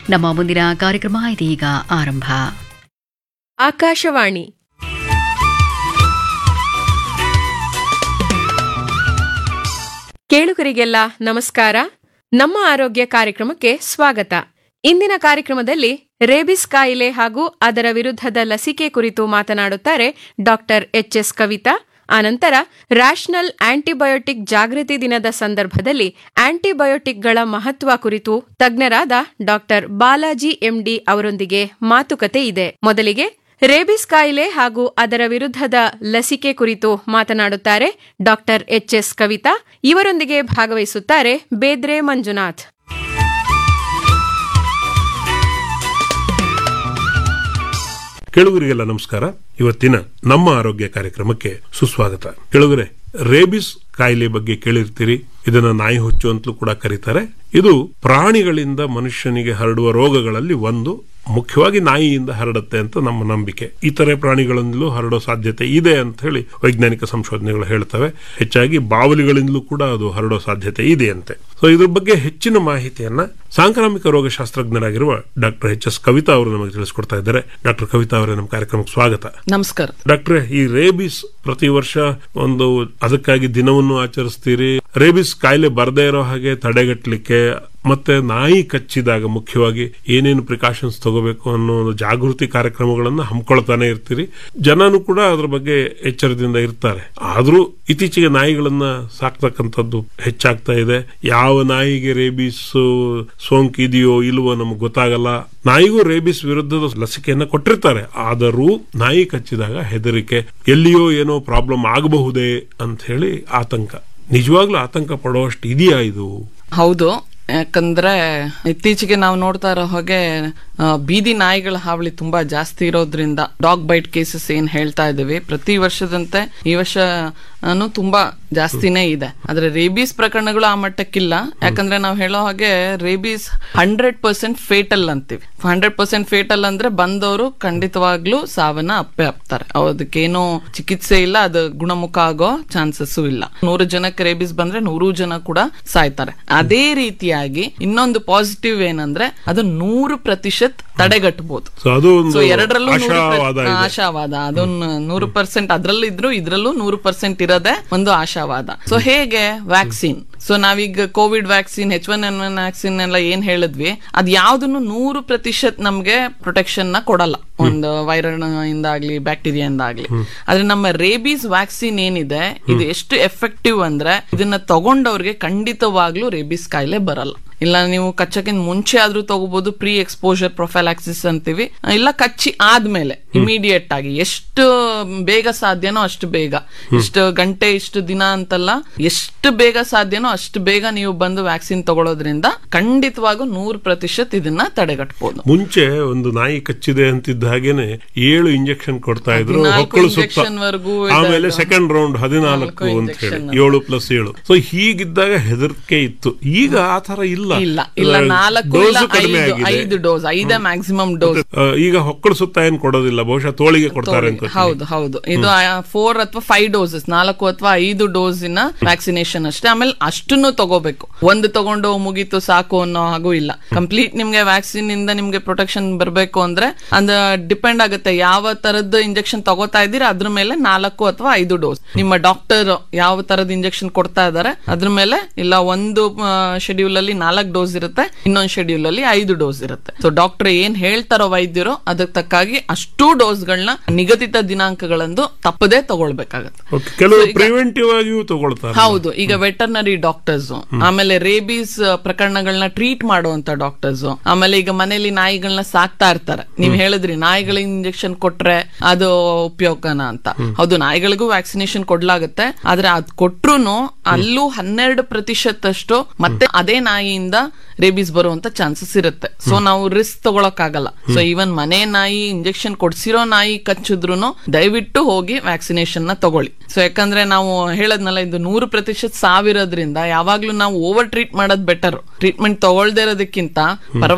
ನಮ್ಮ ಮುಂದಿನ ಕಾರ್ಯಕ್ರಮ ಇದೀಗ ಆರಂಭ ಆಕಾಶವಾಣಿ ಕೇಳುಗರಿಗೆಲ್ಲ ನಮಸ್ಕಾರ ನಮ್ಮ ಆರೋಗ್ಯ ಕಾರ್ಯಕ್ರಮಕ್ಕೆ ಸ್ವಾಗತ ಇಂದಿನ ಕಾರ್ಯಕ್ರಮದಲ್ಲಿ ರೇಬಿಸ್ ಕಾಯಿಲೆ ಹಾಗೂ ಅದರ ವಿರುದ್ಧದ ಲಸಿಕೆ ಕುರಿತು ಮಾತನಾಡುತ್ತಾರೆ ಡಾಕ್ಟರ್ ಎಚ್ ಎಸ್ ಕವಿತಾ ಆನಂತರ ರ್ಯಾಷನಲ್ ಆಂಟಿಬಯೋಟಿಕ್ ಜಾಗೃತಿ ದಿನದ ಸಂದರ್ಭದಲ್ಲಿ ಆಂಟಿಬಯೋಟಿಕ್ಗಳ ಮಹತ್ವ ಕುರಿತು ತಜ್ಞರಾದ ಡಾಕ್ಟರ್ ಬಾಲಾಜಿ ಎಂಡಿ ಅವರೊಂದಿಗೆ ಮಾತುಕತೆ ಇದೆ ಮೊದಲಿಗೆ ರೇಬಿಸ್ ಕಾಯಿಲೆ ಹಾಗೂ ಅದರ ವಿರುದ್ಧದ ಲಸಿಕೆ ಕುರಿತು ಮಾತನಾಡುತ್ತಾರೆ ಡಾಕ್ಟರ್ ಎಚ್ ಎಸ್ ಕವಿತಾ ಇವರೊಂದಿಗೆ ಭಾಗವಹಿಸುತ್ತಾರೆ ಬೇದ್ರೆ ಮಂಜುನಾಥ್ ಕೆಳುಗರಿಗೆಲ್ಲ ನಮಸ್ಕಾರ ಇವತ್ತಿನ ನಮ್ಮ ಆರೋಗ್ಯ ಕಾರ್ಯಕ್ರಮಕ್ಕೆ ಸುಸ್ವಾಗತ ಕೆಳುಗರೆ ರೇಬಿಸ್ ಕಾಯಿಲೆ ಬಗ್ಗೆ ಕೇಳಿರ್ತೀರಿ ಇದನ್ನ ನಾಯಿ ಹುಚ್ಚು ಅಂತಲೂ ಕೂಡ ಕರೀತಾರೆ ಇದು ಪ್ರಾಣಿಗಳಿಂದ ಮನುಷ್ಯನಿಗೆ ಹರಡುವ ರೋಗಗಳಲ್ಲಿ ಒಂದು ಮುಖ್ಯವಾಗಿ ನಾಯಿಯಿಂದ ಹರಡುತ್ತೆ ಅಂತ ನಮ್ಮ ನಂಬಿಕೆ ಇತರೆ ಪ್ರಾಣಿಗಳಿಂದಲೂ ಹರಡೋ ಸಾಧ್ಯತೆ ಇದೆ ಅಂತ ಹೇಳಿ ವೈಜ್ಞಾನಿಕ ಸಂಶೋಧನೆಗಳು ಹೇಳ್ತವೆ ಹೆಚ್ಚಾಗಿ ಬಾವಲಿಗಳಿಂದಲೂ ಕೂಡ ಅದು ಹರಡೋ ಸಾಧ್ಯತೆ ಇದೆ ಅಂತೆ ಸೊ ಇದ್ರ ಬಗ್ಗೆ ಹೆಚ್ಚಿನ ಮಾಹಿತಿಯನ್ನ ಸಾಂಕ್ರಾಮಿಕ ರೋಗ ಶಾಸ್ತ್ರಜ್ಞರಾಗಿರುವ ಡಾಕ್ಟರ್ ಎಚ್ ಎಸ್ ಕವಿತಾ ಅವರು ನಮಗೆ ತಿಳಿಸ್ಕೊಡ್ತಾ ಇದ್ದಾರೆ ಡಾಕ್ಟರ್ ಕವಿತಾ ಅವರೇ ನಮ್ಮ ಕಾರ್ಯಕ್ರಮಕ್ಕೆ ಸ್ವಾಗತ ನಮಸ್ಕಾರ ಡಾಕ್ಟ್ರೆ ಈ ರೇಬಿಸ್ ಪ್ರತಿ ವರ್ಷ ಒಂದು ಅದಕ್ಕಾಗಿ ದಿನವನ್ನು ಆಚರಿಸ್ತೀರಿ ರೇಬಿಸ್ ಕಾಯಿಲೆ ಬರದೇ ಇರೋ ಹಾಗೆ ತಡೆಗಟ್ಟಲಿಕ್ಕೆ ಮತ್ತೆ ನಾಯಿ ಕಚ್ಚಿದಾಗ ಮುಖ್ಯವಾಗಿ ಏನೇನು ಪ್ರಿಕಾಷನ್ಸ್ ತಗೋಬೇಕು ಅನ್ನೋ ಒಂದು ಜಾಗೃತಿ ಕಾರ್ಯಕ್ರಮಗಳನ್ನ ಹಮ್ಮಿಕೊಳ್ತಾನೆ ಇರ್ತೀರಿ ಜನನು ಕೂಡ ಅದ್ರ ಬಗ್ಗೆ ಎಚ್ಚರದಿಂದ ಇರ್ತಾರೆ ಆದ್ರೂ ಇತ್ತೀಚೆಗೆ ನಾಯಿಗಳನ್ನ ಸಾಕ್ತಕ್ಕಂಥದ್ದು ಹೆಚ್ಚಾಗ್ತಾ ಇದೆ ಯಾವ ನಾಯಿಗೆ ರೇಬಿಸ್ ಸೋಂಕು ಇದೆಯೋ ಇಲ್ವೋ ನಮ್ಗೆ ಗೊತ್ತಾಗಲ್ಲ ನಾಯಿಗೂ ರೇಬಿಸ್ ವಿರುದ್ಧದ ಲಸಿಕೆಯನ್ನ ಕೊಟ್ಟಿರ್ತಾರೆ ಆದರೂ ನಾಯಿ ಕಚ್ಚಿದಾಗ ಹೆದರಿಕೆ ಎಲ್ಲಿಯೋ ಏನೋ ಪ್ರಾಬ್ಲಮ್ ಆಗಬಹುದೇ ಅಂತ ಹೇಳಿ ಆತಂಕ ನಿಜವಾಗ್ಲೂ ಆತಂಕ ಪಡುವಷ್ಟು ಇದೆಯಾ ಇದು ಹೌದು ಯಾಕಂದ್ರೆ ಇತ್ತೀಚೆಗೆ ನಾವು ನೋಡ್ತಾ ಇರೋ ಹಾಗೆ ಆ, ಬೀದಿ ನಾಯಿಗಳ ಹಾವಳಿ ತುಂಬಾ ಜಾಸ್ತಿ ಇರೋದ್ರಿಂದ ಡಾಗ್ ಬೈಟ್ ಕೇಸಸ್ ಏನ್ ಹೇಳ್ತಾ ಇದ್ದೀವಿ ಪ್ರತಿ ವರ್ಷದಂತೆ ಈ ವರ್ಷ ಅನು ತುಂಬಾ ಜಾಸ್ತಿನೇ ಇದೆ ಆದ್ರೆ ರೇಬೀಸ್ ಪ್ರಕರಣಗಳು ಆ ಮಟ್ಟಕ್ಕಿಲ್ಲ ಯಾಕಂದ್ರೆ ನಾವು ಹೇಳೋ ಹಾಗೆ ರೇಬೀಸ್ ಹಂಡ್ರೆಡ್ ಪರ್ಸೆಂಟ್ ಫೇಟಲ್ ಅಂತೀವಿ ಹಂಡ್ರೆಡ್ ಪರ್ಸೆಂಟ್ ಫೇಟಲ್ ಅಂದ್ರೆ ಬಂದವರು ಖಂಡಿತವಾಗ್ಲೂ ಸಾವನ್ನ ಅಪ್ಪೆ ಅಪ್ತಾರೆ ಅದಕ್ಕೇನು ಚಿಕಿತ್ಸೆ ಇಲ್ಲ ಅದು ಗುಣಮುಖ ಆಗೋ ಚಾನ್ಸಸ್ ಇಲ್ಲ ನೂರು ಜನಕ್ಕೆ ರೇಬಿಸ್ ಬಂದ್ರೆ ನೂರು ಜನ ಕೂಡ ಸಾಯ್ತಾರೆ ಅದೇ ರೀತಿಯಾಗಿ ಇನ್ನೊಂದು ಪಾಸಿಟಿವ್ ಏನಂದ್ರೆ ಅದು ನೂರು ಪ್ರತಿಶತ ತಡೆಗಟ್ಟಬಹುದು ಸೊ ಅದು ಒಂದು ಸೊ ಎರಡರಲ್ಲೂ ನೂರು ಪ್ರ- ಆಶಾವಾದ ಇದೆ ಆಶಾವಾದ ಅದೊಂದು ನೂರು ಪರ್ಸೆಂಟ್ ಅದ್ರಲ್ಲೂ ಇದ್ರು ಇದ್ರಲ್ಲೂ ನೂರು ಪರ್ಸೆಂಟ್ ಇರೋದೇ ಒಂದು ಆಶಾವಾದ ಸೊ ಹೇಗೆ ವ್ಯಾಕ್ಸಿನ್ ಸೊ ನಾವೀಗ Covid vaccine H one N one vaccine ಎಲ್ಲ ಏನ್ ಹೇಳಿದ್ವಿ ಅದ್ ಯಾವ್ದನ್ನು ನೂರು ಪ್ರತಿಶತ ನಮ್ಗೆ ಪ್ರೊಟೆಕ್ಷನ್ ನ ಕೊಡಲ್ಲ ಒಂದು ವೈರಲ್ ಇಂದ ಆಗ್ಲಿ ಬ್ಯಾಕ್ಟೀರಿಯಾ ಇಂದ ಆಗ್ಲಿ ಆದ್ರೆ ನಮ್ಮ ರೇಬೀಸ್ ವ್ಯಾಕ್ಸಿನ್ ಏನಿದೆ ಇದು ಎಷ್ಟು ಎಫೆಕ್ಟಿವ್ ಅಂದ್ರೆ ಇದನ್ನ ತಗೊಂಡವ್ರಿಗೆ ಖಂಡಿತವಾಗ್ಲೂ ರೇಬೀಸ್ ಕಾಯಿಲೆ ಬರಲ್ಲ ಇಲ್ಲ ನೀವು ಕಚ್ಚಕ್ಕಿಂತ ಮುಂಚೆ ಆದ್ರೂ ತಗೋಬಹುದು ಪ್ರೀ ಎಕ್ಸ್ಪೋಜರ್ ಪ್ರೊಫೈಲಾಕ್ಸಿಸ್ ಅಂತೀವಿ ಇಲ್ಲ ಕಚ್ಚಿ ಆದ್ಮೇಲೆ ಇಮಿಡಿಯೇಟ್ ಆಗಿ ಎಷ್ಟು ಬೇಗ ಸಾಧ್ಯನೋ ಅಷ್ಟು ಬೇಗ ಇಷ್ಟು ಗಂಟೆ ಇಷ್ಟು ದಿನ ಅಂತಲ್ಲ ಎಷ್ಟು ಬೇಗ ಸಾಧ್ಯನೋ ಅಷ್ಟು ಬೇಗ ನೀವು ಬಂದು ವ್ಯಾಕ್ಸಿನ್ ತಗೊಳ್ಳೋದ್ರಿಂದ ಖಂಡಿತವಾಗೂ ನೂರು ಪ್ರತಿಶತ ಇದನ್ನ ತಡೆಗಟ್ಟಬಹುದು ಮುಂಚೆ ಒಂದು ನಾಯಿ ಕಚ್ಚಿದೆ ಅಂತಿದ್ದ ಹಾಗೇನೆ ಏಳು ಇಂಜೆಕ್ಷನ್ ಕೊಡ್ತಾ ಇದ್ರು ಹದಿನಾಲ್ಕು ಹೊಕ್ಕಳು ಸುತ್ತ injection ವರ್ಗೂ ಇದೆ ಆಮೇಲೆ ಅದು. ಸೆಕೆಂಡ್ ರೌಂಡ್ ಹದಿನಾಲ್ಕು ಅಂತ ಹೇಳಿ ಏಳು ಪ್ಲಸ್ ಏಳು ಸೊ ಹೀಗಿದ್ದಾಗ ಹೆದರಿಕೆ ಇತ್ತು ಈಗ ಆ ತರ ಇಲ್ಲ ಇಲ್ಲ ಇಲ್ಲ ನಾಲ್ಕು ಇಲ್ಲ ಡೋಸು ಕಡಿಮೆ ಐದು ಆಗಿದೆ ಐದು ಡೋಸ್ ಐದೇ ಮ್ಯಾಕ್ಸಿಮಮ್ ಡೋಸ್ ಆ, ಈಗ ಹೊಕ್ಕಳು ಸುತ್ತ ಏನ್ ಕೊಡೋದಿಲ್ಲ ಬಹುಶಃ ತೋಳಿಗೆ ಕೊಡ್ತಾರೆ ಅಂತ ಹೌದು ಹೌದು ಇದು ಫೋರ್ ಅಥವಾ ಫೈವ್ ಡೋಸಸ್ ನಾಲ್ಕು ಅಥವಾ ಐದು ಡೋಸಿನ ವ್ಯಾಕ್ಸಿನೇಷನ್ ಅಷ್ಟೇ ಆಮೇಲೆ ಅಷ್ಟನ್ನು ತಗೋಬೇಕು ಒಂದು ತಗೊಂಡು ಮುಗೀತು ಸಾಕು ಅನ್ನೋ ಹಾಗೂ ಇಲ್ಲ ಕಂಪ್ಲೀಟ್ ನಿಮ್ಗೆ ವ್ಯಾಕ್ಸಿನ್ ಇಂದ ನಿಮ್ಗೆ ಪ್ರೊಟೆಕ್ಷನ್ ಬರಬೇಕು ಅಂದ್ರೆ ಅದ ಡಿಪೆಂಡ್ ಆಗುತ್ತೆ ಯಾವ ತರದ್ದು ಇಂಜೆಕ್ಷನ್ ತಗೋತಾ ಇದ್ದೀರಾ ಅದ್ರ ಮೇಲೆ ನಾಲ್ಕು ಅಥವಾ ಐದು ಡೋಸ್ ನಿಮ್ಮ ಡಾಕ್ಟರ್ ಯಾವ ತರದ ಇಂಜೆಕ್ಷನ್ ಕೊಡ್ತಾ ಇದಾರೆ ಅದ್ರ ಮೇಲೆ ಇಲ್ಲ ಒಂದು ಶೆಡ್ಯೂಲ್ ಅಲ್ಲಿ ನಾಲ್ಕು ಡೋಸ್ ಇರುತ್ತೆ ಇನ್ನೊಂದು ಶೆಡ್ಯೂಲ್ ಅಲ್ಲಿ ಐದು ಡೋಸ್ ಇರುತ್ತೆ ಸೊ ಡಾಕ್ಟರ್ ಏನ್ ಹೇಳ್ತಾರೋ ವೈದ್ಯರು ಅದಕ್ಕೆ ತಕ್ಕಾಗಿ ಅಷ್ಟು ಡೋಸ್ಗಳನ್ನ ನಿಗದಿತ ದಿನಾಂಕಗಳಂದು ತಪ್ಪದೇ ತಗೊಳ್ಬೇಕಾಗತ್ತೆ Okay, ಕೆಲವು ಪ್ರಿವೆಂಟಿವ್ ಆಗಿಯೂ ತಗೊಳ್ತಾರೆ ಹೌದು ಈಗ ವೆಟರ್ನರಿ ಡಾಕ್ಟರ್ಸ್ ಆಮೇಲೆ ರೇಬೀಸ್ ಪ್ರಕರಣಗಳನ್ನ ಟ್ರೀಟ್ ಮಾಡುವಂತ ಡಾಕ್ಟರ್ಸ್ ಆಮೇಲೆ ಈಗ ಮನೇಲಿ ನಾಯಿಗಳನ್ನ ಸಾಕ್ತಾ ಇರ್ತಾರೆ ನೀವ್ ಹೇಳಿದ್ರಿ ನಾಯಿಗಳಿಗೆ ಇಂಜೆಕ್ಷನ್ ಕೊಟ್ರೆ ಅದು ಉಪಯೋಗನ ಅಂತ ಹೌದು ನಾಯಿಗಳಿಗೂ ವ್ಯಾಕ್ಸಿನೇಷನ್ ಕೊಡ್ಲಾಗುತ್ತೆ ಆದ್ರೆ ಅದ್ ಕೊಟ್ರು ಅಲ್ಲೂ ಹನ್ನೆರಡು ಪ್ರತಿಶತಷ್ಟು ಮತ್ತೆ ಅದೇ ನಾಯಿಯಿಂದ ರೇಬೀಸ್ ಬರುವಂತ ಚಾನ್ಸಸ್ ಇರುತ್ತೆ ಸೊ ನಾವು ರಿಸ್ಕ್ ತಗೊಳಕ್ಕಾಗಲ್ಲ ಸೊ ಈವನ್ ಮನೆ ನಾಯಿ ಇಂಜೆಕ್ಷನ್ ಕೊಡ್ಸಿರೋ ನಾಯಿ ಕಚ್ಚಿದ್ರು ದಯವಿಟ್ಟು ಹೋಗಿ ವ್ಯಾಕ್ಸಿನೇಷನ್ ನ ತಗೊಳ್ಳಿ ಸೊ ಯಾಕಂದ್ರೆ ನಾವು ಹೇಳದ್ನಲ್ಲ ಇದು ನೂರು ಪ್ರತಿಶತ ಸಾವಿರೋದ್ರಿಂದ ಯಾವಾಗ್ಲೂ ನಾವು ಓವರ್ ಟ್ರೀಟ್ ಮಾಡೋದ್ ಬೆಟರ್ ಟ್ರೀಟ್ಮೆಂಟ್ ತಗೊಳ್ದೇ ಇರೋದಕ್ಕಿಂತ